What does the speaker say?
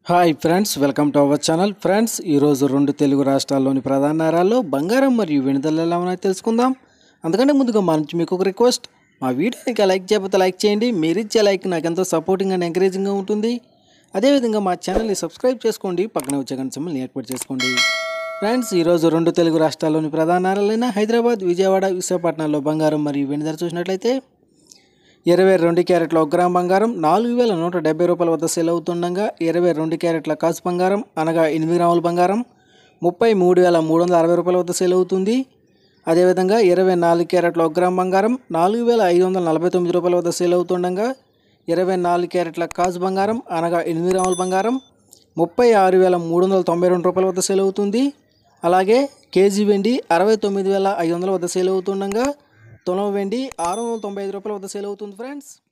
hi friends welcome to our channel friends ఈరోజు రెండు తెలుగు రాష్ట్రాల్లోని ప్రధాన నగరాల్లో బంగారం మరియు వెనుదల ఎలా ఉన్నాయో తెలుసుకుందాం అందుకంటే ముందుగా మా నుంచి మీకు ఒక రిక్వెస్ట్ మా వీడియోని లైక్ చేయకపోతే లైక్ చేయండి మీరు ఇచ్చే లైక్ నాకు ఎంతో సపోర్టింగ్ అండ్ ఎంకరేజింగ్గా ఉంటుంది అదేవిధంగా మా ఛానల్ని సబ్స్క్రైబ్ చేసుకోండి పక్కన వచ్చే గంట సింబల్ని ఏర్పాటు చేసుకోండి ఫ్రెండ్స్ ఈరోజు రెండు తెలుగు రాష్ట్రాల్లోని ప్రధాన నగరాలైన హైదరాబాద్ విజయవాడ విశాఖపట్నంలో బంగారం మరియు వెనుదల చూసినట్లయితే ఇరవై రెండు క్యారెట్ల ఒక గ్రామ్ బంగారం నాలుగు వేల నూట డెబ్బై రూపాయల వద్ద సేల్ అవుతుండగా ఇరవై రెండు క్యారెట్ల కాసు బంగారం అనగా ఎనిమిది గ్రాముల బంగారం ముప్పై మూడు వేల మూడు వందల అరవై రూపాయల వద్ద సేల్ అవుతుంది అదేవిధంగా ఇరవై నాలుగు క్యారెట్ల ఒక గ్రామ్ బంగారం నాలుగు వేల ఐదు వందల నలభై తొమ్మిది రూపాయల వద్ద సేల్ అవుతుండగా ఇరవై నాలుగు క్యారెట్ల కాసు బంగారం అనగా ఎనిమిది గ్రాముల బంగారం ముప్పై ఆరు వేల మూడు వందల తొంభై రెండు రూపాయల వద్ద సేల్ అవుతుంది అలాగే కేజీ వెండి అరవై తొమ్మిది వేల ఐదు వందల వద్ద సేల్ అవుతుండగా తులం వెండి ఆరు వందల తొంభై ఐదు రూపాయల వద్ద సేల్ అవుతుంది ఫ్రెండ్స్